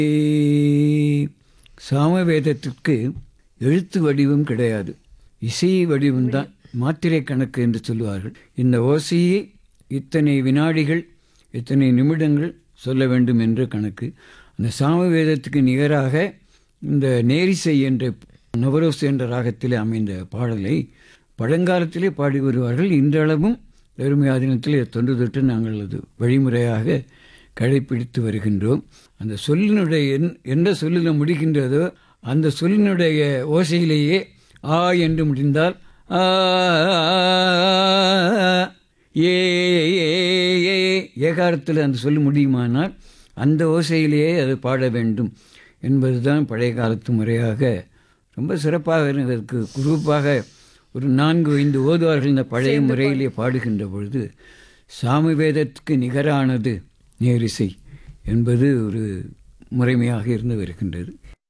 சாமவேதத்திற்கு எழுத்து வடிவம் கிடையாது இசை வடிவம்தான் மாத்திரை கணக்கு என்று சொல்லுவார்கள் இந்த ஓசையை இத்தனை வினாடிகள் இத்தனை நிமிடங்கள் சொல்ல வேண்டும் என்ற கணக்கு அந்த சாமவேதத்துக்கு நிகராக இந்த நேரிசை என்ற நவரோஸ் என்ற ராகத்திலே அமைந்த பாடலை பழங்காலத்திலே பாடி வருவார்கள் இன்றளவும் பெருமையாதீனத்திலே தொன்று தொட்டு நாங்கள் அது வழிமுறையாக கடைப்பிடித்து வருகின்றோம் அந்த சொல்லினுடைய என்- எந்த சொல்லில் முடிகின்றதோ அந்த சொல்லினுடைய ஓசையிலேயே ஆ என்று முடிந்தால் ஆ ஏ ஏ, ஏ ஏகாரத்தில் அந்த சொல்லி முடியுமானால் அந்த ஓசையிலேயே அது பாட வேண்டும் என்பதுதான் பழைய காலத்து முறையாக ரொம்ப சிறப்பாக இதற்கு குரூப்பாக ஒரு நான்கு ஐந்து ஓதுவார்கள் இந்த பழைய முறையிலே பாடுகின்ற பொழுது சாமவேதத்துக்கு நிகரானது நேரிசை என்பது ஒரு முறைமையாக இருந்து வருகின்றது